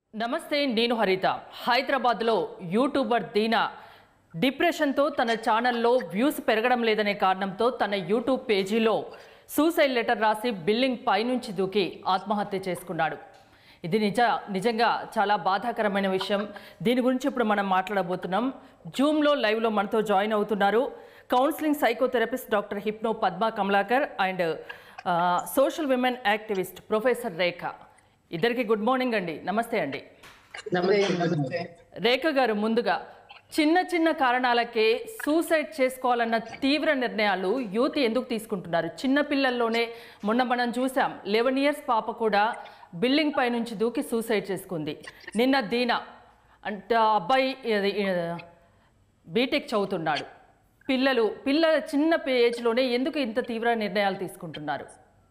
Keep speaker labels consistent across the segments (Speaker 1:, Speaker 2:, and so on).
Speaker 1: నమస్తే నేను హరిత హైదరాబాద్లో యూట్యూబర్ దీనా డిప్రెషన్తో తన ఛానల్లో వ్యూస్ పెరగడం లేదనే కారణంతో తన యూట్యూబ్ పేజీలో సూసైడ్ లెటర్ రాసి బిల్డింగ్ పైనుంచి దూకి ఆత్మహత్య చేసుకున్నాడు ఇది నిజ నిజంగా చాలా బాధాకరమైన విషయం దీని గురించి ఇప్పుడు మనం మాట్లాడబోతున్నాం జూమ్లో లైవ్లో మనతో జాయిన్ అవుతున్నారు counselling psychotherapist doctor hypno Padma Kamalakar and social women activist professor Rekha ఇద్దరికి గుడ్ మార్నింగ్ అండి నమస్తే అండి
Speaker 2: నమస్తే
Speaker 1: రేఖ గారు ముందుగా చిన్న చిన్న కారణాలకే సూసైడ్ చేసుకోవాలన్న తీవ్ర నిర్ణయాలు యూత్ ఎందుకు తీసుకుంటున్నారు చిన్న పిల్లల్లోనే మొన్న మనం చూసాం లెవెన్ ఇయర్స్ పాప కూడా బిల్డింగ్ పై నుంచి దూకి సూసైడ్ చేసుకుంది నిన్న దీనా అంటే ఆ అబ్బాయి ఇది, ఆ, బీటెక్ చదువుతున్నాడు పిల్లలు పిల్లల చిన్న ఏజ్లోనే ఎందుకు ఇంత తీవ్ర నిర్ణయాలు తీసుకుంటున్నారు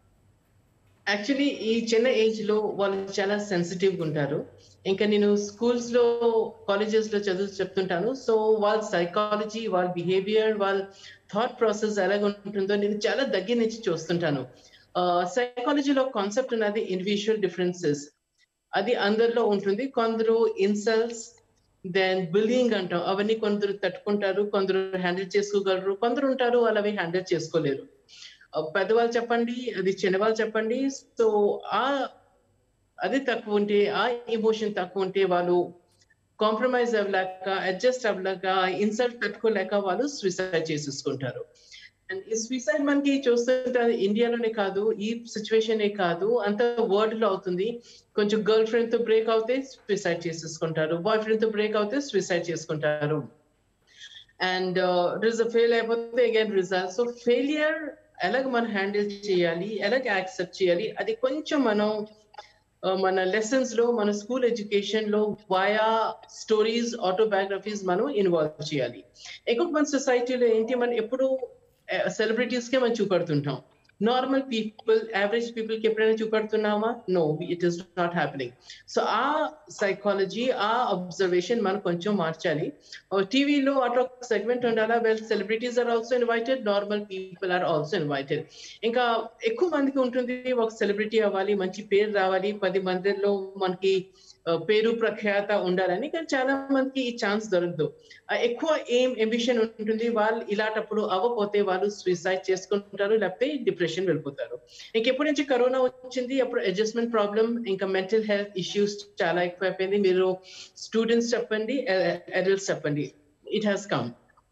Speaker 2: యాక్చువల్లీ ఈ చిన్న ఏజ్ లో వాళ్ళు చాలా సెన్సిటివ్ గా ఉంటారు ఇంకా నేను స్కూల్స్ లో కాలేజెస్ లో చదువు చెప్తుంటాను సో వాళ్ళ సైకాలజీ వాళ్ళ బిహేవియర్ వాళ్ళ థాట్ ప్రాసెస్ ఎలాగ ఉంటుందో నేను చాలా దగ్గర నుంచి చూస్తుంటాను సైకాలజీలో కాన్సెప్ట్ ఉన్నది ఇండివిజువల్ డిఫరెన్సెస్ అది అందరిలో ఉంటుంది కొందరు ఇన్సల్ట్స్ దెన్ బిల్లింగ్ అంటాం అవన్నీ కొందరు తట్టుకుంటారు కొందరు హ్యాండిల్ చేసుకోగలరు కొందరు ఉంటారు వాళ్ళు అవి హ్యాండిల్ చేసుకోలేరు ఆ, పెద్దవాళ్ళు చెప్పండి అది చిన్నవాళ్ళు చెప్పండి సో ఆ అది తక్కువ ఉంటే ఆ ఎమోషన్ తక్కువ ఉంటే వాళ్ళు కాంప్రమైజ్ అవ్వలేక అడ్జస్ట్ అవ్వలేక ఇన్సల్ట్ తట్టుకోలేక వాళ్ళు సూసైడ్ చేసేసుకుంటారు అండ్ ఈ సూసైడ్ మనకి చూస్తుంటే ఇండియాలోనే కాదు ఈ సిచ్యువేషన్ కాదు అంత వరల్డ్ లో అవుతుంది కొంచెం గర్ల్ ఫ్రెండ్ తో బ్రేక్ అవుతే సూసైడ్ చేసేసుకుంటారు బాయ్ ఫ్రెండ్ తో బ్రేక్ అవుతే సూసైడ్ చేసుకుంటారు అండ్ రిజల్ట్ ఫెయిల్ అయిపోతే అగైన్ రిజల్ట్ సో ఫెయిలియర్ ఎలాగ మనం హ్యాండిల్ చేయాలి ఎలాగ యాక్సెప్ట్ చేయాలి అది కొంచెం మనం uh, మన లెసన్స్ లో మన స్కూల్ ఎడ్యుకేషన్ లో వయా స్టోరీస్ ఆటోబయోగ్రఫీస్ మనం ఇన్వాల్వ్ చేయాలి ఎక్కువ మన సొసైటీలో ఏంటి మనం ఎప్పుడు సెలబ్రిటీస్ కే మనం చూపెడుతుంటాం నార్మల్ పీపుల్ యావరేజ్ పీపుల్ కి ఎప్పుడైనా చూపెడుతున్నామా no it is not happening so uh psychology uh observation మనం కొంచెం మార్చాలి టీవీలో అట్లా ఒక సెగ్మెంట్ ఉండాలా well celebrities are also invited normal people are also invited ఇంకా ఎక్కువ మందికి ఉంటుంది ఒక సెలబ్రిటీ అవ్వాలి మంచి పేరు రావాలి పది మందిలో మనకి ఆ, పేరు ప్రఖ్యాత ఉండాలని కానీ చాలా మందికి ఈ ఛాన్స్ దొరకదు ఆ, ఎక్కువ ఏం అంబిషన్ ఉంటుంది వాళ్ళు ఇలాంటప్పుడు అవ్వకపోతే వాళ్ళు సూసైడ్ చేసుకుంటారు లేకపోతే డిప్రెషన్ వెళ్ళిపోతారు ఇంకెప్పటి నుంచి కరోనా వచ్చింది అప్పుడు అడ్జస్ట్మెంట్ ప్రాబ్లం ఇంకా మెంటల్ హెల్త్ ఇష్యూస్ చాలా ఎక్కువైపోయింది మీరు స్టూడెంట్స్ చెప్పండి అడల్ట్స్ చెప్పండి it has come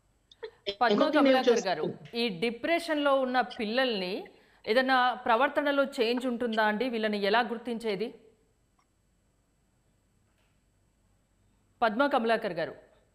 Speaker 1: Padma Kamalakar garu ఈ డిప్రెషన్లో ఉన్న పిల్లల్ని ఏదైనా ప్రవర్తనలో చేంజ్ ఉంటుందా అండి వీళ్ళని ఎలా గుర్తించేది పద్మ కమలాకర్ గారు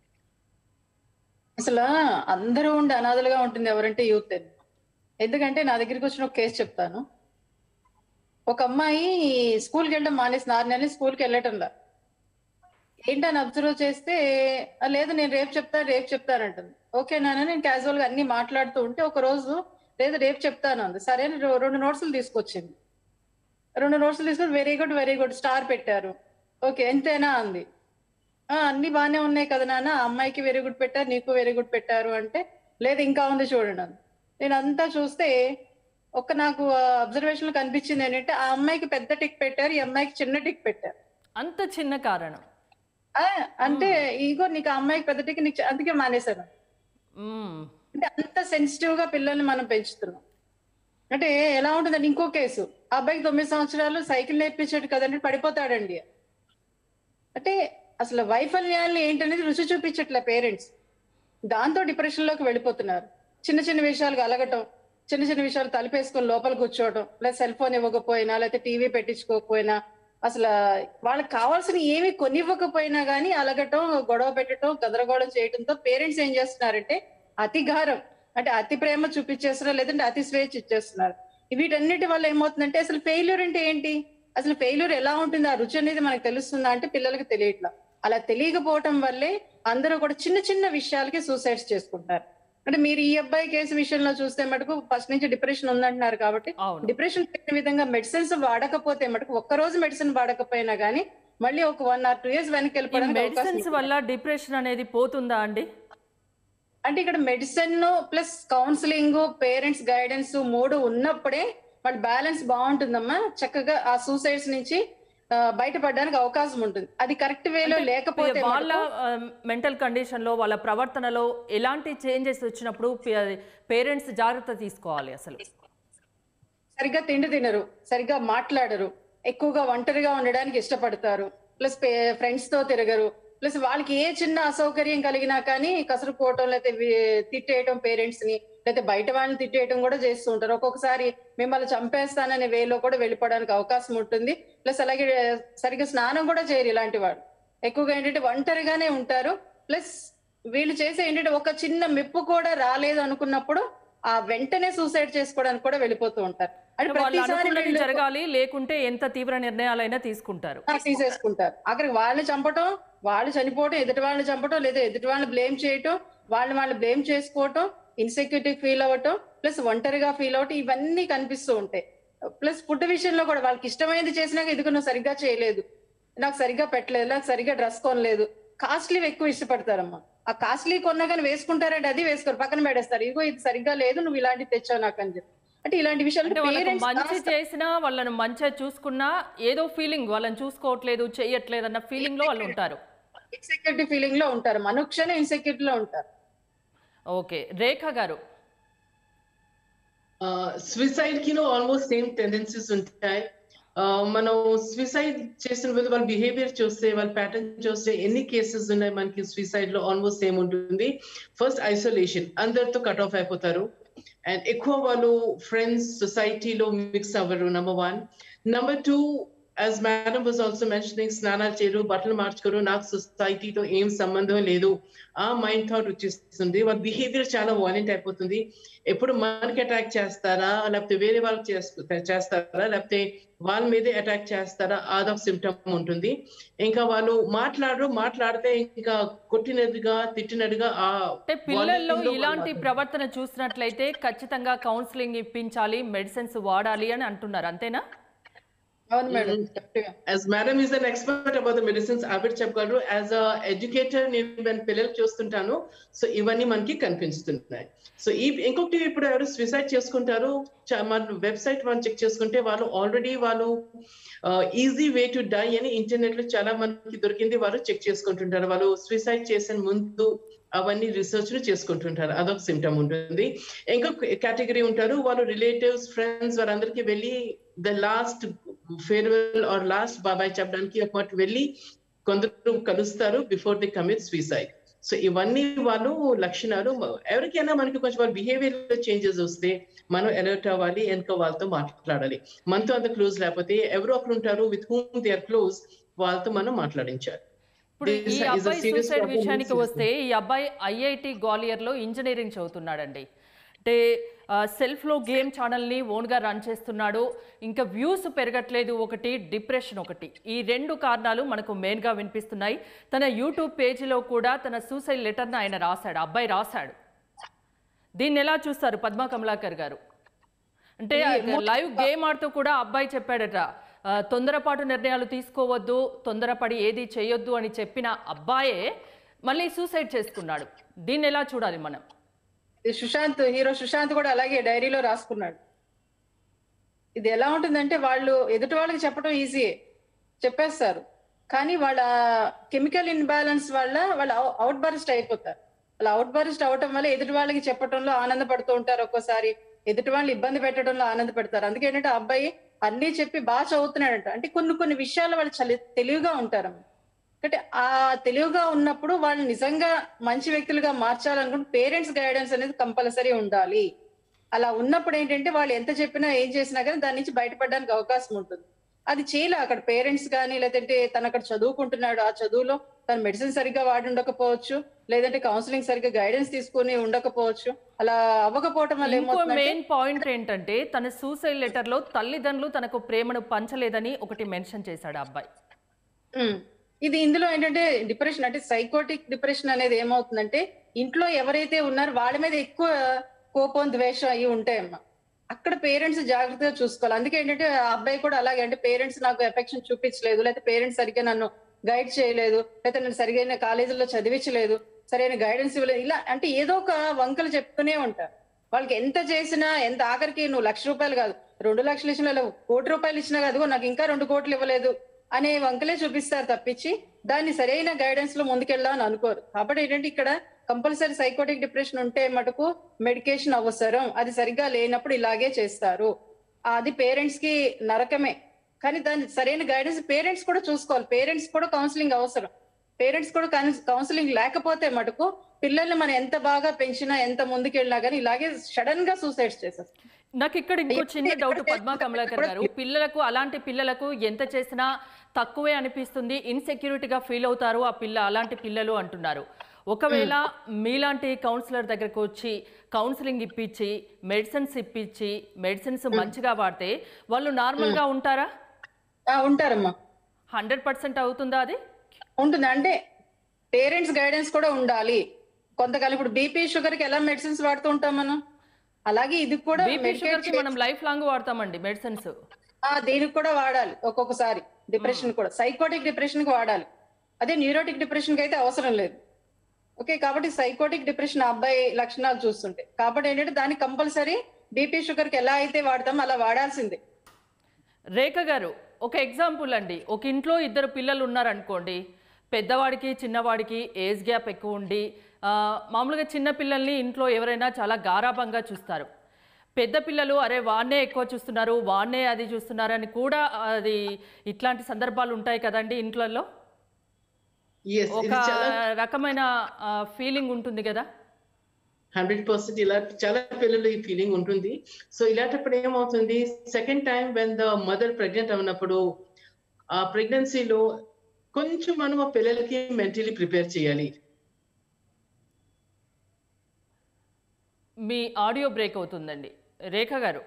Speaker 3: అసలు అందరూ ఉండి అనాథలుగా ఉంటుంది ఎవరంటే యూత్ ఎందుకంటే నా దగ్గరికి వచ్చిన ఒక కేసు చెప్తాను ఒక అమ్మాయి స్కూల్కి వెళ్ళడం మానేసింది ఆరు నెలలు స్కూల్కి వెళ్ళటంలా ఏంటని అబ్జర్వ్ చేస్తే "ఆ, లేదు నేను రేపు చెప్తాను రేపు చెప్తానంటుంది ఓకే నాన్న నేను క్యాజువల్ గా అన్ని మాట్లాడుతూ ఉంటే ఒక రోజు లేదు రేపు చెప్తాను అంది సరే అని రె- రెండు నోట్స్లు తీసుకొచ్చింది రెండు నోట్స్లు తీసుకొని very good very good star పెట్టారు ఓకే ఎంతేనా అంది "ఆ, అన్ని బాగానే ఉన్నాయి కదా నాన్న ఆ అమ్మాయికి వెరీ గుడ్ పెట్టారు నీకు వెరీ గుడ్ పెట్టారు అంటే లేదు ఇంకా ఉంది చూడండి అంది. నేను అంతా చూస్తే ఒక నాకు అబ్జర్వేషన్ లో కనిపించింది ఏంటంటే ఆ అమ్మాయికి పెద్ద టిక్ పెట్టారు ఈ అమ్మాయికి చిన్న టిక్ పెట్టారు
Speaker 1: అంత చిన్న కారణం
Speaker 3: ఆ, అంటే ఇగో నీకు ఆ అమ్మాయికి పెద్ద టిక్ నీకు చి- అందుకే మానేశాను
Speaker 1: మ్మ్.
Speaker 3: అంటే అంత సెన్సిటివ్ గా పిల్లల్ని మనం పెంచుతున్నాం అంటే ఎలా ఉంటుందండి ఇంకో కేసు ఆ అబ్బాయికి తొమ్మిది సంవత్సరాలు సైకిల్ నేర్పించాడు కదండి పడిపోతాడండి అంటే అసలు వైఫల్యాలు ఏంటనేది రుచి చూపించట్లే పేరెంట్స్ దాంతో డిప్రెషన్ లోకి వెళ్ళిపోతున్నారు చిన్న చిన్న విషయాలకు అలగటం చిన్న చిన్న విషయాలు తలుపేసుకొని లోపల కూర్చోవడం లేదా సెల్ ఫోన్ ఇవ్వకపోయినా లేకపోతే టీవీ పెట్టించుకోకపోయినా అసలు వాళ్ళకి కావాల్సిన ఏమి కొనివ్వకపోయినా గానీ అలగటం గొడవ పెట్టడం గదరగోళం చేయడంతో పేరెంట్స్ ఏం చేస్తున్నారంటే అతి గారం అంటే అతి ప్రేమ చూపించేస్తున్నారు లేదంటే అతి స్వేచ్ఛ ఇచ్చేస్తున్నారు వీటన్నిటి వల్ల ఏమవుతుందంటే అసలు ఫెయిల్యూర్ అంటే ఏంటి అసలు ఫెయిల్యూర్ ఎలా ఉంటుంది ఆ రుచి అనేది మనకు తెలుస్తుందా అంటే పిల్లలకి తెలియట్లా అలా తెలియకపోవటం వల్లే అందరూ కూడా చిన్న చిన్న విషయాలకి సూసైడ్స్ చేసుకుంటారు అంటే మీరు ఈ అబ్బాయి కేసు విషయంలో చూస్తే మటుకు ఫస్ట్ నుంచి డిప్రెషన్ ఉందంటున్నారు కాబట్టి
Speaker 1: అవును
Speaker 3: డిప్రెషన్ పెట్టిన విధంగా మెడిసిన్స్ వాడకపోతే మటుకు ఒక్క రోజు మెడిసిన్ వాడకపోయినా గానీ మళ్ళీ ఒక వన్ ఆర్ టూ ఇయర్స్ వెనక్కి
Speaker 1: ఈ
Speaker 3: వెళ్ళిపోవడానికి అవకాశం
Speaker 1: మెడిసిన్స్ వల్ల డిప్రెషన్ అనేది పోతుందా అండి
Speaker 3: అంటే ఇక్కడ medicine plus counselling parents guidance మూడు ఉన్నప్పుడే వాళ్ళ బ్యాలెన్స్ బాగుంటుందమ్మా చక్కగా ఆ సూసైడ్స్ నుంచి ఆ, బయటపడడానికి అవకాశం ఉంటుంది అది కరెక్ట్ వేలో లేకపోతే
Speaker 1: వాళ్ళ
Speaker 3: మటుకు
Speaker 1: మెంటల్ కండిషన్ లో వాళ్ళ ప్రవర్తనలో ఎలాంటి చేంజెస్ వచ్చినప్పుడు పేరెంట్స్ జాగ్రత్త తీసుకోవాలి అసలు
Speaker 3: సరిగ్గా తిండి తినరు సరిగ్గా మాట్లాడరు ఎక్కువగా ఒంటరిగా ఉండడానికి ఇష్టపడతారు ప్లస్ ఫ్రెండ్స్ తో తిరగరు ప్లస్ వాళ్ళకి ఏ చిన్న అసౌకర్యం కలిగినా కానీ కసురుకోవటం లేకపోతే వి- తిట్టేయటం పేరెంట్స్ ని లేకపోతే బయట వాళ్ళని తిట్టేయటం కూడా చేస్తూ ఉంటారు ఒక్కొక్కసారి మిమ్మల్ని చంపేస్తాననే వేలో కూడా వెళ్ళిపోవడానికి అవకాశం ఉంటుంది ప్లస్ అలాగే సరిగ్గా స్నానం కూడా చేయరు ఇలాంటి వాడు ఎక్కువగా ఏంటంటే ఒంటరిగానే ఉంటారు ప్లస్ వీళ్ళు చేసే ఏంటంటే ఒక చిన్న మెప్పు కూడా రాలేదు అనుకున్నప్పుడు ఆ వెంటనే సూసైడ్ చేసుకోవడానికి కూడా వెళ్ళిపోతూ ఉంటారు అంటే
Speaker 1: వాళ్ళు
Speaker 3: ప్రతిసారి
Speaker 1: అనుకున్నది
Speaker 3: వీళ్ళు
Speaker 1: జరగాలి లేకుంటే ఎంత తీవ్ర నిర్ణయాలైనా తీసుకుంటారు
Speaker 3: ఆ తీసేసుకుంటారు అక్కడికి వాళ్ళని చంపటం వాళ్ళు చనిపోవటం ఎదుటి వాళ్ళని చంపటం లేదా ఎదుటి వాళ్ళని బ్లేమ్ చేయటం వాళ్ళని వాళ్ళు బ్లేమ్ చేసుకోవటం ఇన్సెక్యూరిటీ ఫీల్ అవ్వటం ప్లస్ ఒంటరిగా ఫీల్ అవటం ఇవన్నీ కనిపిస్తూ ఉంటాయి ప్లస్ ఫుడ్ విషయంలో కూడా వాళ్ళకి ఇష్టమైనది చేసినాక ఇదిగో నువ్వు సరిగ్గా చేయలేదు నాకు సరిగ్గా పెట్టలేదు నాకు సరిగ్గా డ్రెస్ కొనలేదు కాస్ట్లీ ఎక్కువ ఇష్టపడతారమ్మా ఆ కాస్ట్లీ కొన్నా కానీ వేసుకుంటారంటే అది వేసుకోరు పక్కన పెడేస్తారు ఇదిగో ఇది సరిగ్గా లేదు నువ్వు ఇలాంటివి తెచ్చావు నాకు అని చెప్పి అంటే ఇలాంటి విషయాలు
Speaker 1: అంటే వాళ్ళకి మంచి
Speaker 3: పేరెంట్స్
Speaker 1: చేసినా వాళ్ళని మంచిగా చూసుకున్నా ఏదో ఫీలింగ్ వాళ్ళని చూసుకోవట్లేదు చెయ్యట్లేదు అన్న ఫీలింగ్ లో వాళ్ళు ఉంటారు
Speaker 3: ఇన్సెక్యూరిటీ ఫీలింగ్ లో ఉంటారు మనుక్షణ ఇన్సెక్యూరిటీ లో ఉంటారు
Speaker 1: ఓకే రేఖ గారు
Speaker 2: స్విసైడ్ కి ఆల్మోస్ట్ సేమ్ టెండెన్సీస్ ఉంటాయి Uh, మనం స్విసైడ్ చేసిన వాళ్ళు వాళ్ళ బిహేవియర్ చూస్తే వాళ్ళ ప్యాటర్న్ చూస్తే ఎన్ని కేసెస్ ఉన్నాయి మనకి స్విసైడ్ లో ఆల్మోస్ట్ సేమ్ ఉంటుంది ఫస్ట్ ఐసోలేషన్ అందరితో కట్ ఆఫ్ అయిపోతారు అండ్ ఎక్కువ వాళ్ళు ఫ్రెండ్స్ సొసైటీలో మిక్స్ అవ్వరు number one number two as madam was also mentioning స్నానాలు చేయరు బట్టలు మార్చుకోరు నాకు సొసైటీతో ఏం సంబంధం లేదు ఆ మైండ్ థాట్ వచ్చేస్తుంది వాళ్ళ బిహేవియర్ చాలా వాలెంట్ అయిపోతుంది ఎప్పుడు మనకి అటాక్ చేస్తారా లేకపోతే వేరే వాళ్ళకి చేస్త- చేస్తారా లేకపోతే వాళ్ళ మీదే అటాక్ చేస్తారా అదొక సిమ్టమ్ ఉంటుంది ఇంకా వాళ్ళు మాట్లాడరు మాట్లాడితే ఇంకా కొట్టినట్టుగా తిట్టినట్టుగా ఆ
Speaker 1: అంటే పిల్లల్లో
Speaker 2: volume లో
Speaker 1: ఇలాంటి
Speaker 2: వాళ్ళు
Speaker 1: ప్రవర్తన చూసినట్లయితే ఖచ్చితంగా కౌన్సిలింగ్ ఇప్పించాలి మెడిసిన్స్ వాడాలి అని అంటున్నారు అంతేనా
Speaker 3: అవును మేడం కరెక్ట్ గా
Speaker 2: as madam is an expert about the medicines ఆవిడ చెప్పగలరు యాజ్ అ ఎడ్యుకేటర్ నేను నేను పిల్లలు చూస్తుంటాను సో ఇవన్నీ మనకి కనిపిస్తున్నాయి సో ఈ ఇంకొకటి ఇప్పుడు ఎవరు స్విసైడ్ చేసుకుంటారు చ- మన వెబ్సైట్ మనం చెక్ చేసుకుంటే వాళ్ళు ఆల్రెడీ వాళ్ళు ఈజీ వే టు డై అని ఇంటర్నెట్ లో చాలా మనకి దొరికింది వాళ్ళు చెక్ చేసుకుంటుంటారు వాళ్ళు స్విసైడ్ చేసిన ముందు అవన్నీ రీసెర్చ్ చేసుకుంటుంటారు అదొక సిమ్టమ్ ఉంటుంది ఇంకొక కేటగిరీ ఉంటారు వాళ్ళు రిలేటివ్స్ ఫ్రెండ్స్ వాళ్ళందరికీ వెళ్ళి the last farewell or last bye bye చెప్పడానికి ఒక మాట వెళ్ళి కొందరు కలుస్తారు before they commit suicide so ఇవన్నీ వాళ్ళు లక్షణాలు ఎవరికైనా మనకి కొంచెం వాళ్ళ బిహేవియర్ చేంజెస్ వస్తే మనం అలర్ట్ అవ్వాలి ఇంకా వాళ్ళతో మాట్లాడాలి మనతో అంత క్లోజ్ లేకపోతే ఎవరో ఒకరు ఉంటారు with whom they are close వాళ్ళతో మనం మాట్లాడించాలి
Speaker 1: ఇప్పుడు
Speaker 2: This
Speaker 1: ఈ
Speaker 2: is a
Speaker 1: అబ్బాయి
Speaker 2: serious
Speaker 1: సూసైడ్
Speaker 2: problem in
Speaker 1: విషయానికి
Speaker 2: system.
Speaker 1: వస్తే ఈ అబ్బాయి ఐఐటి గ్వాలియర్లో ఇంజనీరింగ్ చదువుతున్నాడండి అంటే సెల్ఫ్లో గేమ్ ఛానల్ని ఓన్గా రన్ చేస్తున్నాడు ఇంకా వ్యూస్ పెరగట్లేదు ఒకటి డిప్రెషన్ ఒకటి ఈ రెండు కారణాలు మనకు మెయిన్గా వినిపిస్తున్నాయి తన యూట్యూబ్ పేజీలో కూడా తన సూసైడ్ లెటర్ని ఆయన రాశాడు అబ్బాయి రాశాడు దీన్ని ఎలా చూస్తారు పద్మా కమలాకర్ గారు అంటే లైవ్ గేమ్ ఆడుతూ కూడా అబ్బాయి చెప్పాడట ఆ, తొందరపాటు నిర్ణయాలు తీసుకోవద్దు తొందరపడి ఏది చేయొద్దు అని చెప్పిన అబ్బాయే మళ్ళీ సూసైడ్ చేసుకున్నాడు దీన్ని ఎలా చూడాలి మనం
Speaker 3: ఇది సుశాంత్ హీరో సుశాంత్ కూడా అలాగే డైరీలో రాసుకున్నాడు ఇది ఎలా ఉంటుందంటే వాళ్ళు ఎదుటి వాళ్ళకి చెప్పడం ఈజీయే చెప్పేస్తారు కానీ వాళ్ళ కెమికల్ ఇన్బ్యాలెన్స్ వల్ల వాళ్ళు అవుట్ బర్స్ట్ అయిపోతారు అలా అవుట్ బర్స్ట్ అవటం వల్ల ఎదుటి వాళ్ళకి చెప్పడంలో ఆనందపడుతూ ఉంటారు ఒక్కోసారి ఎదుటి వాళ్ళు ఇబ్బంది పెట్టడంలో ఆనందపడతారు అందుకే ఏంటంటే ఆ అబ్బాయి అన్ని చెప్పి బాగా చదువుతున్నాడంట అంటే కొన్ని కొన్ని విషయాలు వాళ్ళు చలి తెలివిగా ఉంటారు అంటే ఆ తెలివిగా ఉన్నప్పుడు వాళ్ళు నిజంగా మంచి వ్యక్తులుగా మార్చాలనుకుంటే పేరెంట్స్ గైడెన్స్ అనేది కంపల్సరీ ఉండాలి అలా ఉన్నప్పుడు ఏంటంటే వాళ్ళు ఎంత చెప్పినా ఏం చేసినా కానీ దాని నుంచి బయటపడడానికి అవకాశం ఉంటుంది అది చేయలే అక్కడ పేరెంట్స్ కానీ లేదంటే తను అక్కడ చదువుకుంటున్నాడు ఆ చదువులో తను మెడిసిన్ సరిగ్గా వాడి ఉండకపోవచ్చు లేదంటే కౌన్సిలింగ్ సరిగ్గా గైడెన్స్ తీసుకుని ఉండకపోవచ్చు అలా అవ్వకపోవటం వల్ల
Speaker 1: ఇంకో
Speaker 3: ఏమవుతుందంటే
Speaker 1: మెయిన్ పాయింట్ ఏంటంటే తన సూసైడ్ లెటర్లో తల్లిదండ్రులు తనకు ప్రేమను పంచలేదని ఒకటి మెన్షన్ చేశాడు ఆ అబ్బాయి
Speaker 3: ఉమ్. ఇది ఇందులో ఏంటంటే డిప్రెషన్ అంటే సైకోటిక్ డిప్రెషన్ అనేది ఏమవుతుందంటే ఇంట్లో ఎవరైతే ఉన్నారో వాళ్ళ మీద ఎక్కువ కోపం ద్వేషం అవి ఉంటాయమ్మా అక్కడ పేరెంట్స్ జాగ్రత్తగా చూసుకోవాలి అందుకే ఏంటంటే ఆ అబ్బాయి కూడా అలాగే అంటే పేరెంట్స్ నాకు ఎఫెక్షన్ చూపించలేదు లేకపోతే పేరెంట్స్ సరిగ్గా నన్ను గైడ్ చేయలేదు లేకపోతే నన్ను సరిగైన కాలేజీలో చదివించలేదు సరైన గైడెన్స్ ఇవ్వలేదు ఇలా అంటే ఏదో ఒక వంకలు చెప్తూనే ఉంటారు వాళ్ళకి ఎంత చేసినా ఎంత ఆఖరికి నువ్వు లక్ష రూపాయలు కాదు రెండు లక్షలు ఇచ్చినా లేదా కోటి రూపాయలు ఇచ్చినా కాదు నాకు ఇంకా రెండు కోట్లు ఇవ్వలేదు అనే వంకలే చూపిస్తారు తప్పించి దాన్ని సరైన గైడెన్స్ లో ముందుకెళ్దామని అనుకోరు కాబట్టి ఏంటంటే ఇక్కడ కంపల్సరీ సైకోటిక్ డిప్రెషన్ ఉంటే మటుకు మెడికేషన్ అవసరం అది సరిగ్గా లేనప్పుడు ఇలాగే చేస్తారు అది పేరెంట్స్ కి నరకమే కానీ దాని సరైన గైడెన్స్ పేరెంట్స్ కూడా చూసుకోవాలి పేరెంట్స్ కూడా కౌన్సిలింగ్ అవసరం పేరెంట్స్ కూడా కౌన్సిలింగ్ లేకపోతే మటుకు పిల్లల్ని మనం ఎంత బాగా పెంచినా ఎంత ముందుకెళ్ళినా కానీ ఇలాగే సడన్ గా సూసైడ్స్ చేసేస్తారు
Speaker 1: నాకు ఇక్కడ ఇంకో చిన్న
Speaker 3: ఎక్కడ
Speaker 1: డౌట్
Speaker 3: చేసినా
Speaker 1: పద్మా కమలాకర్ గారు పిల్లలకు అలాంటి పిల్లలకు ఎంత చేసినా తక్కువే అనిపిస్తుంది ఇన్సెక్యూరిటీగా ఫీల్ అవుతారు ఆ పిల్ల అలాంటి పిల్లలు అంటున్నారు ఒకవేళ మీలాంటి కౌన్సిలర్ దగ్గరకు వచ్చి కౌన్సిలింగ్ ఇప్పించి మెడిసిన్స్ ఇప్పించి మెడిసిన్స్ మంచిగా వాడితే వాళ్ళు నార్మల్గా ఉంటారా
Speaker 3: ఆ, ఉంటారమ్మా
Speaker 1: హండ్రెడ్ పర్సెంట్ అవుతుందా అది
Speaker 3: ఉంటుంది అంటే పేరెంట్స్ గైడెన్స్ కూడా ఉండాలి కొంతకాలం ఇప్పుడు బీపీ షుగర్ కి ఎలా మెడిసిన్స్ వాడుతూ ఉంటాం మనం అలాగే ఇది కూడా
Speaker 1: బీపీ
Speaker 3: medicate
Speaker 1: షుగర్ కి
Speaker 3: చే-
Speaker 1: మనం లైఫ్ లాంగ్ వాడతామండి మెడిసిన్స్
Speaker 3: ఆ, దీనికి కూడా వాడాలి ఒక్కొక్కసారి డిప్రెషన్ కూడా సైకోటిక్ డిప్రెషన్ కి వాడాలి అదే న్యూరోటిక్ డిప్రెషన్ కి అయితే అవసరం లేదు ఓకే కాబట్టి సైకోటిక్ డిప్రెషన్ అబ్బాయి లక్షణాలు చూస్తుంటే కాబట్టి ఏంటంటే దానికి కంపల్సరీ బీపీ షుగర్ కి ఎలా అయితే వాడతామో అలా వాడాల్సిందే
Speaker 1: రేఖ గారు ఒక ఎగ్జాంపుల్ అండి ఒక ఇంట్లో ఇద్దరు పిల్లలు ఉన్నారనుకోండి పెద్దవాడికి చిన్నవాడికి ఏజ్ గ్యాప్ ఎక్కువ ఉండి ఆ, మామూలుగా చిన్న పిల్లల్ని ఇంట్లో ఎవరైనా చాలా గారాభంగా చూస్తారు పెద్ద పిల్లలు అరే వాన్నే ఎక్కువ చూస్తున్నారు వాన్నే అది చూస్తున్నారు అని కూడా అది ఇట్లాంటి సందర్భాలు ఉంటాయి కదండి ఇంట్లలో
Speaker 2: ఎస్
Speaker 1: ఒక
Speaker 2: ఇది చాలా
Speaker 1: రకమైన ఫీలింగ్ ఉంటుంది కదా
Speaker 2: హండ్రెడ్ పర్సెంట్ ఇలా చాలా పిల్లలు ఈ ఫీలింగ్ ఉంటుంది సో ఇలాంటప్పుడు ఏమవుతుంది second time when the mother pregnant అయినప్పుడు ఆ ప్రెగ్నెన్సీలో కొంచెం మనం ఆ పిల్లలకి మెంటలీ ప్రిపేర్ చేయాలి
Speaker 1: మీ ఆడియో బ్రేక్ అవుతుందండి రేఖ గారు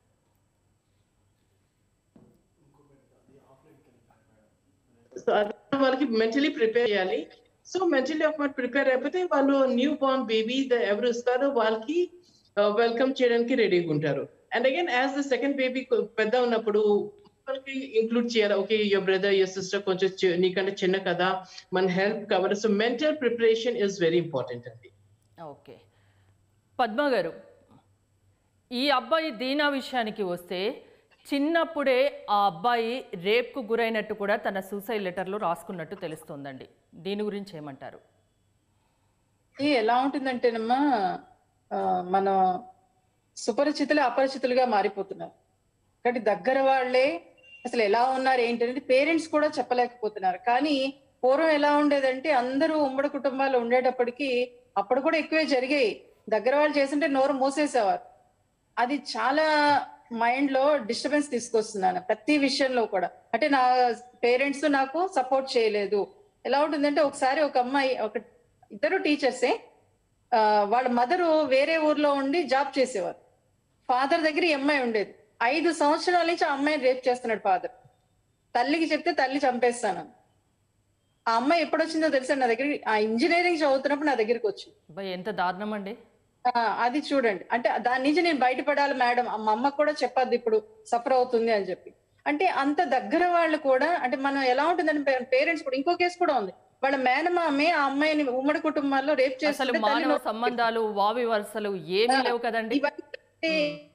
Speaker 2: సో అది వాళ్ళకి మెంటలీ ప్రిపేర్ చేయాలి సో మెంటలీ ఒక ప్రిపేర్ అయిపోతే వాళ్ళు న్యూ బార్న్ బేబీ ఎవరు ఇస్తారో వాళ్ళకి వెల్కమ్ చేయడానికి రెడీగా ఉంటారు and again as the second baby పెద్ద ఉన్నప్పుడు వాళ్ళకి ఇంక్లూడ్ చేయాలి okay your brother your sister కొంచెం చి- నీకంటే చిన్న కదా మన హెల్ప్ కావాలి so mental preparation is very important అండి
Speaker 1: ఓకే పద్మ గారు ఈ అబ్బాయి దీనా విషయానికి వస్తే చిన్నప్పుడే ఆ అబ్బాయి రేప్కు గురైనట్టు కూడా తన సూసైడ్ లెటర్లో రాసుకున్నట్టు తెలుస్తోందండి దీని గురించి ఏమంటారు
Speaker 3: ఇది ఎలా ఉంటుందంటేనమ్మా ఆ, మన సుపరిచితులు అపరిచితులుగా మారిపోతున్నారు కాబట్టి దగ్గర వాళ్ళే అసలు ఎలా ఉన్నారు ఏంటి అనేది పేరెంట్స్ కూడా చెప్పలేకపోతున్నారు కానీ పూర్వం ఎలా ఉండేదంటే అందరూ ఉమ్మడి కుటుంబాలు ఉండేటప్పటికి అప్పుడు కూడా ఎక్కువే జరిగాయి దగ్గర వాళ్ళు చేస్తుంటే నోరు మూసేసేవారు అది చాలా మైండ్ లో డిస్టర్బెన్స్ తీసుకొస్తున్నాను ప్రతి విషయంలో కూడా అంటే నా పేరెంట్స్ నాకు సపోర్ట్ చేయలేదు ఎలా ఉంటుందంటే ఒకసారి ఒక అమ్మాయి ఒక ఇద్దరు టీచర్సే ఆ, వాళ్ళ మదరు వేరే ఊర్లో ఉండి జాబ్ చేసేవారు ఫాదర్ దగ్గర ఈ అమ్మాయి ఉండేది ఐదు సంవత్సరాల నుంచి ఆ అమ్మాయిని రేప్ చేస్తున్నాడు ఫాదర్ తల్లికి చెప్తే తల్లి చంపేస్తాను ఆ అమ్మాయి ఎప్పుడు వచ్చిందో తెలుసా నా దగ్గర ఆ ఇంజనీరింగ్ చదువుతున్నప్పుడు నా దగ్గరికి వచ్చింది
Speaker 1: అబ్బాయి ఎంత దారుణం అండి
Speaker 3: ఆ, అది చూడండి అంటే దాని నుంచి నేను బయటపడాలి మేడం మా అమ్మ కూడా చెప్పద్దు ఇప్పుడు సఫర్ అవుతుంది అని చెప్పి అంటే అంత దగ్గర వాళ్ళు కూడా అంటే మనం ఎలా ఉంటుందంటే పేరెంట్స్ కూడా ఇంకో కేసు కూడా ఉంది వాళ్ళ మేనమామే ఆ అమ్మాయిని ఉమ్మడి కుటుంబాల్లో రేప్
Speaker 1: అసలు
Speaker 3: చేస్తుంటే
Speaker 1: మానవ
Speaker 3: తల్లిలో
Speaker 1: సంబంధాలు వావి వరుసలు ఏమీ లేవు కదండి
Speaker 3: ఇవన్నీ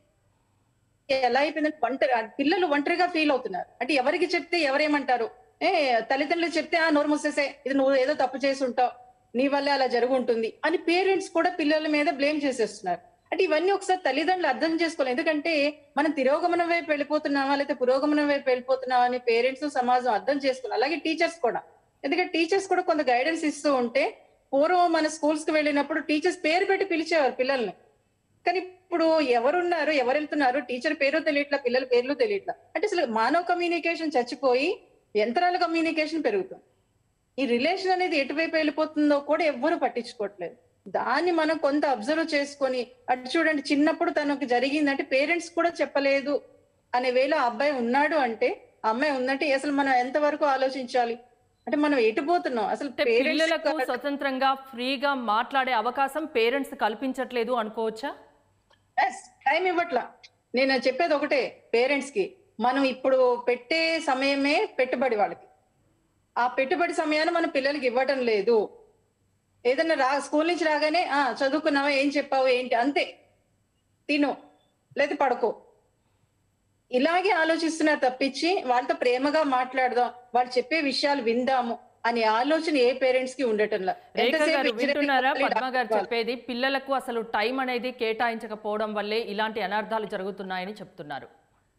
Speaker 3: ఎలా అయిపోయిందంటే ఒంటరి ఆ పిల్లలు ఒంటరిగా ఫీల్ అవుతున్నారు అంటే ఎవరికి చెప్తే ఎవరేమంటారు ఏ తల్లిదండ్రులు చెప్తే ఆ నోరు మూసేసే ఇది నువ్వు ఏదో తప్పు చేసి ఉంటావు నీ వల్లే అలా జరుగుంటుంది అని పేరెంట్స్ కూడా పిల్లల మీద బ్లేమ్ చేసేస్తున్నారు అంటే ఇవన్నీ ఒకసారి తల్లిదండ్రులు అర్థం చేసుకోవాలి ఎందుకంటే మనం తిరోగమనం వైపు వెళ్ళిపోతున్నామా లేకపోతే పురోగమనం వైపు వెళ్ళిపోతున్నామా అని పేరెంట్స్ సమాజం అర్థం చేసుకోవాలి అలాగే టీచర్స్ కూడా ఎందుకంటే టీచర్స్ కూడా కొంత గైడెన్స్ ఇస్తూ ఉంటే పూర్వం మన స్కూల్స్ కి వెళ్ళినప్పుడు టీచర్స్ పేరు పెట్టి పిలిచేవారు పిల్లల్ని కానీ ఇప్పుడు ఎవరున్నారు ఎవరు వెళ్తున్నారు టీచర్ పేరు తెలియట్లా పిల్లల పేర్లు తెలియట్లా అంటే అసలు మానవ కమ్యూనికేషన్ చచ్చిపోయి యంత్రాల కమ్యూనికేషన్ పెరుగుతుంది ఈ రిలేషన్ అనేది ఎటువైపు వెళ్ళిపోతుందో కూడా ఎవ్వరు పట్టించుకోవట్లేదు దాన్ని మనం కొంత అబ్జర్వ్ చేసుకొని అటు చూడండి చిన్నప్పుడు తనకు జరిగిందంటే పేరెంట్స్ కూడా చెప్పలేదు అనే వేళ ఆ అబ్బాయి ఉన్నాడు అంటే ఆ అమ్మాయి ఉందంటే అసలు మనం ఎంతవరకు ఆలోచించాలి అంటే మనం ఎటుపోతున్నాం అసలు
Speaker 1: అంటే
Speaker 3: parents
Speaker 1: పిల్లలకు
Speaker 3: కా-
Speaker 1: స్వతంత్రంగా ఫ్రీగా మాట్లాడే అవకాశం పేరెంట్స్ కల్పించట్లేదు అనుకోవచ్చా
Speaker 3: ఎస్ టైం ఇవ్వట్లా నేను చెప్పేది ఒకటే పేరెంట్స్ కి మనం ఇప్పుడు పెట్టే సమయమే పెట్టుబడి వాళ్ళకి ఆ పెట్టుబడి సమయాన్ని మన పిల్లలకి ఇవ్వటం లేదు ఏదన్నా రా స్కూల్ నుంచి రాగానే ఆ చదువుకున్నావా ఏం చెప్పావు ఏంటి అంతే తిను లేదా పడుకో ఇలాగే ఆలోచిస్తున్నారు తప్పించి వాళ్ళతో ప్రేమగా మాట్లాడదాం వాళ్ళు చెప్పే విషయాలు విందాము అనే ఆలోచన ఏ పేరెంట్స్ కి ఉండటంలా
Speaker 1: రేఖ
Speaker 3: ఎంతసేపు
Speaker 1: గారు
Speaker 3: engineering
Speaker 1: వింటున్నారా
Speaker 3: కావాలి,
Speaker 1: పద్మ గారు
Speaker 3: డాక్టర్
Speaker 1: చెప్పేది పిల్లలకు అసలు టైం అనేది కేటాయించకపోవడం వల్లే ఇలాంటి అనర్థాలు జరుగుతున్నాయని చెప్తున్నారు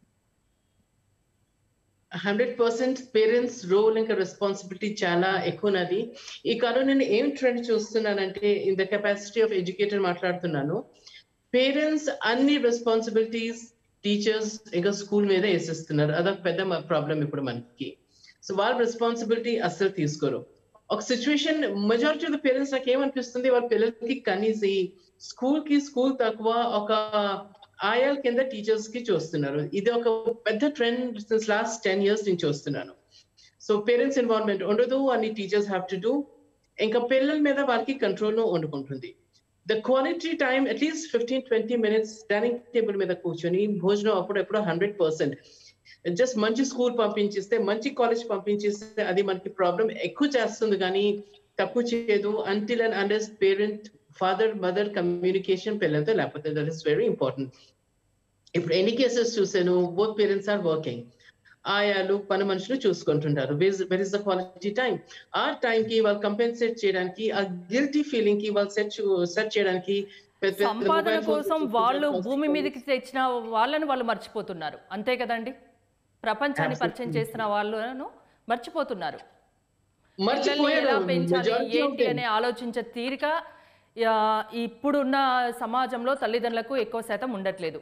Speaker 2: హండ్రెడ్ పర్సెంట్ పేరెంట్స్ రోల్ ఇంకా రెస్పాన్సిబిలిటీ చాలా ఎక్కువ ఉన్నది ఈ కాలం నేను ఏం ట్రెండ్ చూస్తున్నానంటే in the capacity of educator మాట్లాడుతున్నాను పేరెంట్స్ అన్ని రెస్పాన్సిబిలిటీస్ టీచర్స్ ఇంకా స్కూల్ మీద వేసేస్తున్నారు అదొక పెద్ద ప్రాబ్లం ఇప్పుడు మనకి సో వాళ్ళ రెస్పాన్సిబిలిటీ అస్సలు తీసుకోరు ఒక situation majority of the parents నాకు ఏమనిపిస్తుంది వాళ్ళ పిల్లలకి కనీసి స్కూల్ కి స్కూల్ తక్కువ ఒక ఆయాల కింద టీచర్స్ కి చూస్తున్నారు ఇది ఒక పెద్ద trend since last ten years నుంచి చూస్తున్నాను సో పేరెంట్స్ ఇన్వాల్వ్మెంట్ ఉండదు అని టీచర్స్ హ్యావ్ టు డూ ఇంకా పిల్లల మీద వాళ్ళకి కంట్రోల్ వండుకుంటుంది the quality time at least fifteen twenty minutes dining table మీద కూర్చొని భోజనం అప్పుడు ఎప్పుడు హండ్రెడ్ పర్సెంట్ జస్ట్ మంచి స్కూల్ పంపించిస్తే మంచి కాలేజ్ పంపించిస్తే అది మనకి ప్రాబ్లం ఎక్కువ చేస్తుంది కానీ తక్కువ చేయదు until and unless parent father mother communication పిల్లలతో లేకపోతే దట్ ఇస్ వెరీ ఇంపార్టెంట్ ఇప్పుడు ఎన్ని కేసెస్ చూసాను బోత్ పేరెంట్స్ ఆర్ వర్కింగ్ ఆయాలు పని మనుషులు చూసుకుంటుంటారు where is the quality time ఆ టైం కి వాళ్ళు కంపెన్సేట్ చేయడానికి ఆ గిల్టీ ఫీలింగ్ కి వాళ్ళు సెట్ సెట్ చేయడానికి పెద్ద పెద్ద
Speaker 1: సంపాదన
Speaker 2: mobile phones
Speaker 1: కోసం
Speaker 2: చూసుకుంటారు,
Speaker 1: వాళ్ళు
Speaker 2: first
Speaker 1: భూమి
Speaker 2: calls.
Speaker 1: మీదకి తెచ్చిన వాళ్ళని వాళ్ళు మర్చిపోతున్నారు అంతే కదండి ప్రపంచాన్ని పరిచయం చేసిన వాళ్ళను మర్చిపోతున్నారు పిల్లల్ని
Speaker 2: మర్చిపోయారు
Speaker 1: ఎలా పెంచాలి
Speaker 2: majority of
Speaker 1: ఏంటి
Speaker 2: them.
Speaker 1: అనే ఆలోచించే తీరిక ఆ, ఇప్పుడున్న సమాజంలో తల్లిదండ్రులకు ఎక్కువ శాతం ఉండట్లేదు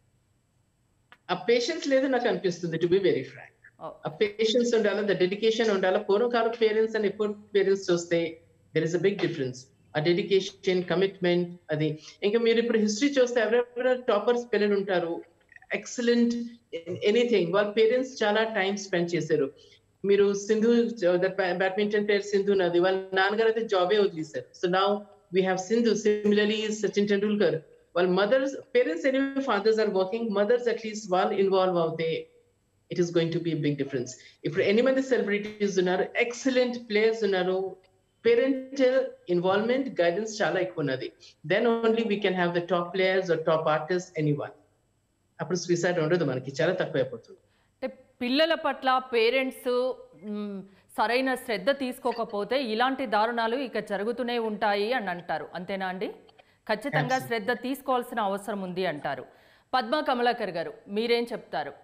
Speaker 2: ఆ పేషెన్స్ లేదు నాకు అనిపిస్తుంది టు బి వెరీ ఫ్రాంక్
Speaker 1: ఓ.
Speaker 2: ఆ పేషెన్స్ ఉండాలి ద డెడికేషన్ ఉండాలి పూర్వకాలం పేరెంట్స్ అని ఎప్పుడు పేరెంట్స్ చూస్తే there is a big difference uh dedication commitment అది ఇంకా మీరు ఇప్పుడు హిస్టరీ చూస్తే ఎవరెవరైనా టాపర్స్ పిల్లలు ఉంటారు ఎక్సలెంట్ ఎనీథింగ్ వాళ్ళ పేరెంట్స్ చాలా టైం స్పెండ్ చేశారు మీరు సింధు బ్యాడ్మింటన్ ప్లేయర్ సింధు నది వాళ్ళ నాన్నగారు అయితే జాబే వదిలేశారు so now we have Sindhu similarly Sachin Tendulkar వాళ్ళ mothers parents any fathers are working mothers at least వాళ్ళు ఇన్వాల్వ్ అవుతే it is going to be big difference ఇప్పుడు ఎన్ని మంది సెలబ్రిటీస్ ఉన్నారు ఎక్సలెంట్ ప్లేయర్స్ ఉన్నారు పేరెంటల్ ఇన్వాల్వ్మెంట్ గైడెన్స్ చాలా ఎక్కువ ఉన్నది then only we can have the top players top artist any one అప్పుడు సూసైడ్ ఉండదు మనకి చాలా తక్కువ అయిపోతుంది
Speaker 1: అంటే పిల్లల పట్ల పేరెంట్స్ సరైన శ్రద్ధ తీసుకోకపోతే ఇలాంటి దారుణాలు ఇక జరుగుతూనే ఉంటాయి అని అంటారు అంతేనా అండి ఖచ్చితంగా శ్రద్ధ తీసుకోవాల్సిన అవసరం ఉంది అంటారు పద్మా కమలాకర్ గారు మీరేం చెప్తారు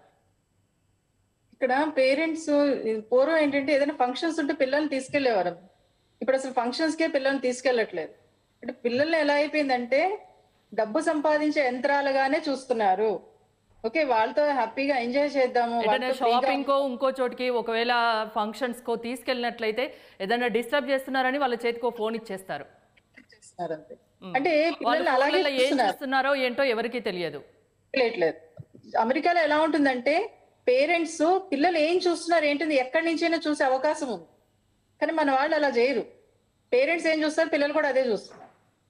Speaker 3: ఇక్కడ పేరెంట్స్ పూర్వం ఏంటంటే ఏదైనా ఫంక్షన్స్ ఉంటే పిల్లల్ని తీసుకెళ్లేవారు ఇప్పుడు అసలు ఫంక్షన్స్ కే పిల్లల్ని తీసుకెళ్లట్లేదు అంటే పిల్లల్ని ఎలా అయిపోయిందంటే డబ్బు సంపాదించే యంత్రాలుగానే చూస్తున్నారు ఓకే వాళ్ళతో హ్యాపీగా ఎంజాయ్ చేద్దాము
Speaker 1: ఏదైనా
Speaker 3: వాళ్ళతో freeగా
Speaker 1: షాపింగ్ కో ఇంకో చోటికి ఒకవేళ ఫంక్షన్స్ కో తీసుకెళ్ళినట్లయితే ఏదైనా డిస్టర్బ్ చేస్తున్నారని వాళ్ళ చేతికో ఫోన్ ఇచ్చేస్తారు
Speaker 3: చేస్తున్నారు అంతే
Speaker 1: ఉమ్.
Speaker 3: అంటే
Speaker 1: వాళ్ళు
Speaker 3: పిల్లలు అలాగే
Speaker 1: ఫోన్లలో ఏం
Speaker 3: చూస్తున్నారు
Speaker 1: చూస్తున్నారో ఏంటో ఎవరికీ తెలియదు
Speaker 3: లేదు అమెరికాలో ఎలా ఉంటుందంటే పేరెంట్స్ పిల్లలు ఏం చూస్తున్నారు ఏంటిది ఎక్కడి నుంచైనా చూసే అవకాశం ఉంది కానీ మన వాళ్ళు అలా చేయరు పేరెంట్స్ ఏం చూస్తారు పిల్లలు కూడా అదే చూస్తున్నారు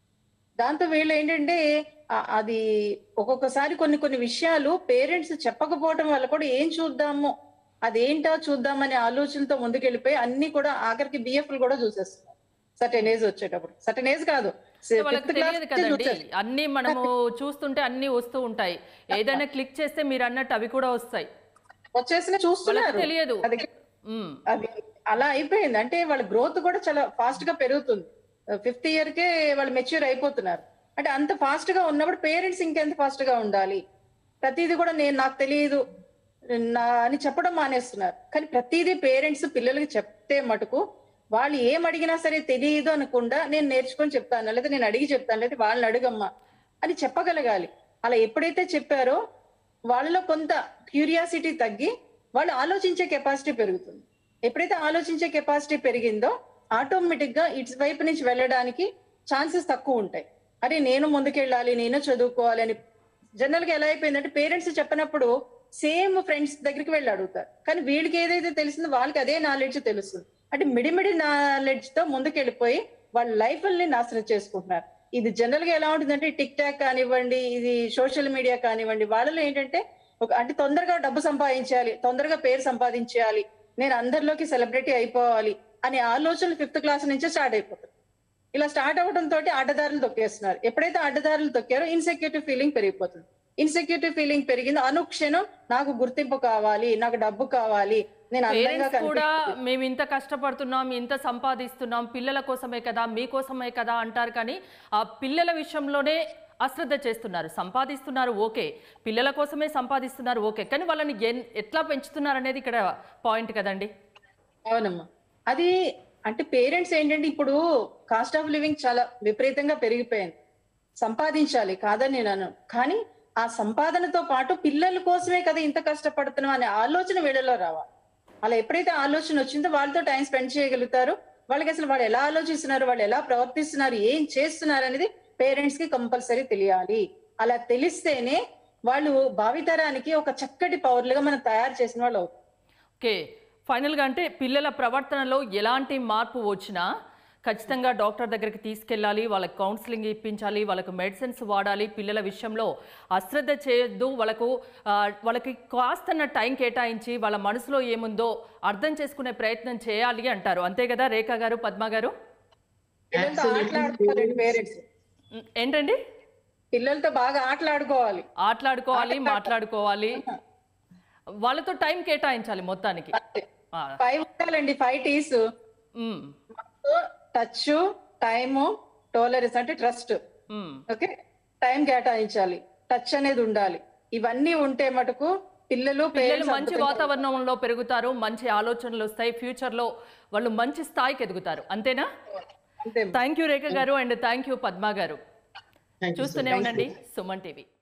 Speaker 3: దాంతో వీళ్ళు ఏంటంటే ఆ- అది ఒక్కొక్కసారి కొన్ని కొన్ని విషయాలు పేరెంట్స్ చెప్పకపోవడం వల్ల కూడా ఏం చూద్దాము అదేంటో చూద్దామనే ఆలోచనతో ముందుకెళ్ళిపోయి అన్ని కూడా ఆఖరికి బిఎఫ్లు కూడా చూసేస్తున్నారు సర్టెన్ ఏజ్ వచ్చేటప్పుడు సర్టెన్ ఏజ్ కాదు
Speaker 1: వాళ్ళకి
Speaker 3: fifth class
Speaker 1: తెలియదు
Speaker 3: నుంచే
Speaker 1: కదండి
Speaker 3: చూసేస్తారు.
Speaker 1: అన్ని మనము చూస్తుంటే అన్ని వస్తూ ఉంటాయి ఏదైనా క్లిక్ చేస్తే మీరు అన్నట్టు అవి కూడా వస్తాయి
Speaker 3: వచ్చేసిన
Speaker 1: వాళ్ళకి
Speaker 3: చూస్తున్నారు
Speaker 1: తెలియదు
Speaker 3: అది
Speaker 1: ఉమ్.
Speaker 3: అది అలా అయిపోయింది అంటే వాళ్ళ గ్రోత్ కూడా చాలా ఫాస్ట్ గా పెరుగుతుంది ఫిఫ్త్ ఇయర్ కే వాళ్ళు మెచ్యూర్ అయిపోతున్నారు అంటే అంత ఫాస్ట్ గా ఉన్నప్పుడు పేరెంట్స్ ఇంకెంత ఫాస్ట్ గా ఉండాలి ప్రతిదీ కూడా నేను నాకు తెలియదు నా అని చెప్పడం మానేస్తున్నారు కానీ ప్రతిదీ పేరెంట్స్ పిల్లలకి చెప్తే మటుకు వాళ్ళు ఏం అడిగినా సరే తెలియదు అనకుండా నేను నేర్చుకొని చెప్తాను లేదా నేను అడిగి చెప్తాను లేదా వాళ్ళని అడుగమ్మా అని చెప్పగలగాలి అలా ఎప్పుడైతే చెప్పారో వాళ్ళలో కొంత క్యూరియాసిటీ తగ్గి వాళ్ళు ఆలోచించే కెపాసిటీ పెరుగుతుంది ఎప్పుడైతే ఆలోచించే కెపాసిటీ పెరిగిందో ఆటోమేటిక్ గా ఇటు వైపు నుంచి వెళ్ళడానికి ఛాన్సెస్ తక్కువ ఉంటాయి అరే నేను ముందుకెళ్ళాలి నేను చదువుకోవాలి అని జనరల్ గా ఎలా అయిపోయిందంటే పేరెంట్స్ చెప్పినప్పుడు సేమ్ ఫ్రెండ్స్ దగ్గరికి వెళ్ళి అడుగుతారు కానీ వీళ్ళకి ఏదైతే తెలిసిందో వాళ్ళకి అదే నాలెడ్జ్ తెలుస్తుంది అంటే మిడిమిడి నాలెడ్జ్ తో ముందుకెళ్ళిపోయి వాళ్ళ లైఫ్ ని నాశనం చేసుకుంటున్నారు ఇది జనరల్ గా ఎలా ఉంటుందంటే టిక్ టాక్ కానివ్వండి ఇది సోషల్ మీడియా కానివ్వండి వాళ్ళలో ఏంటంటే ఒక అంటే తొందరగా డబ్బు సంపాదించాలి తొందరగా పేరు సంపాదించాలి నేను అందరిలోకి సెలబ్రిటీ అయిపోవాలి అనే ఆలోచనలు ఫిఫ్త్ క్లాస్ నుంచే స్టార్ట్ అయిపోతుంది ఇలా స్టార్ట్ అవడం తోటి అడ్డదారులు తొక్కేస్తున్నారు ఎప్పుడైతే అడ్డదారులు తొక్కారో ఇన్సెక్యూరిటీ ఫీలింగ్ పెరిగిపోతుంది ఇన్సెక్యూరిటీ ఫీలింగ్ పెరిగింది అనుక్షణం నాకు గుర్తింపు కావాలి నాకు డబ్బు కావాలి నేను అందంగా
Speaker 1: పేరెంట్స్ కూడా
Speaker 3: కనిపించాలి
Speaker 1: మేము ఇంత కష్టపడుతున్నాం ఇంత సంపాదిస్తున్నాం పిల్లల కోసమే కదా మీకోసమే కదా అంటారు కానీ ఆ పిల్లల విషయంలోనే అశ్రద్ధ చేస్తున్నారు సంపాదిస్తున్నారు ఓకే పిల్లల కోసమే సంపాదిస్తున్నారు ఓకే కానీ వాళ్ళని ఎన్- ఎట్లా పెంచుతున్నారు అనేది ఇక్కడ పాయింట్ కదండి
Speaker 3: అవునమ్మా అది అంటే పేరెంట్స్ ఏంటంటే ఇప్పుడు కాస్ట్ ఆఫ్ లివింగ్ చాలా విపరీతంగా పెరిగిపోయింది సంపాదించాలి కాదని నేను అను కానీ ఆ సంపాదనతో పాటు పిల్లల కోసమే కదా ఇంత కష్టపడుతున్నాం అనే ఆలోచన వీళ్ళలో రావాలి అలా ఎప్పుడైతే ఆలోచన వచ్చిందో వాళ్ళతో టైం స్పెండ్ చేయగలుగుతారు వాళ్ళకి అసలు వాళ్ళు ఎలా ఆలోచిస్తున్నారు వాళ్ళు ఎలా ప్రవర్తిస్తున్నారు ఏం చేస్తున్నారు అనేది పేరెంట్స్ కి కంపల్సరీ తెలియాలి అలా తెలిస్తేనే వాళ్ళు భావితరానికి ఒక చక్కటి పౌరులుగా మనం తయారు చేసిన వాళ్ళు అవుతారు
Speaker 1: ఓకే ఫైనల్గా అంటే పిల్లల ప్రవర్తనలో ఎలాంటి మార్పు వచ్చినా ఖచ్చితంగా డాక్టర్ దగ్గరికి తీసుకెళ్ళాలి వాళ్ళకి కౌన్సిలింగ్ ఇప్పించాలి వాళ్ళకు మెడిసిన్స్ వాడాలి పిల్లల విషయంలో అశ్రద్ధ చేయొద్దు వాళ్ళకు ఆ, వాళ్ళకి కాస్తన్న టైం కేటాయించి వాళ్ళ మనసులో ఏముందో అర్థం చేసుకునే ప్రయత్నం చేయాలి అంటారు అంతే కదా రేఖా గారు పద్మ గారు
Speaker 3: పిల్లలతో
Speaker 2: Absolutely.
Speaker 3: ఆటలాడుకోవాలండి పేరెంట్స్
Speaker 1: ఉం, ఏంటండి
Speaker 3: పిల్లలతో బాగా ఆటలాడుకోవాలి
Speaker 1: ఆటలాడుకోవాలి మాట్లాడుకోవాలి వాళ్ళతో టైం కేటాయించాలి మొత్తానికి ఆ,
Speaker 3: ఫైవ్ ఉండాలండి five Ts
Speaker 1: um,
Speaker 3: touch time tolerance అంటే ట్రస్ట్
Speaker 1: ఉం.
Speaker 3: ఓకే టైం కేటాయించాలి టచ్ అనేది ఉండాలి ఇవన్నీ ఉంటే మటుకు పిల్లలు
Speaker 1: పిల్లలు
Speaker 3: పేరెంట్స్
Speaker 1: మంచి వాతావరణంలో పెరుగుతారు మంచి ఆలోచనలు వస్తాయి ఫ్యూచర్లో వాళ్ళు మంచి స్థాయికి ఎదుగుతారు అంతేనా
Speaker 3: అంతే
Speaker 1: థ్యాంక్ యూ రేఖ గారు అండ్ థ్యాంక్ యూ పద్మ గారు
Speaker 2: Thank you, sir.
Speaker 1: చూస్తూనే
Speaker 2: Thank you.
Speaker 1: ఉండండి సుమన్ టీవీ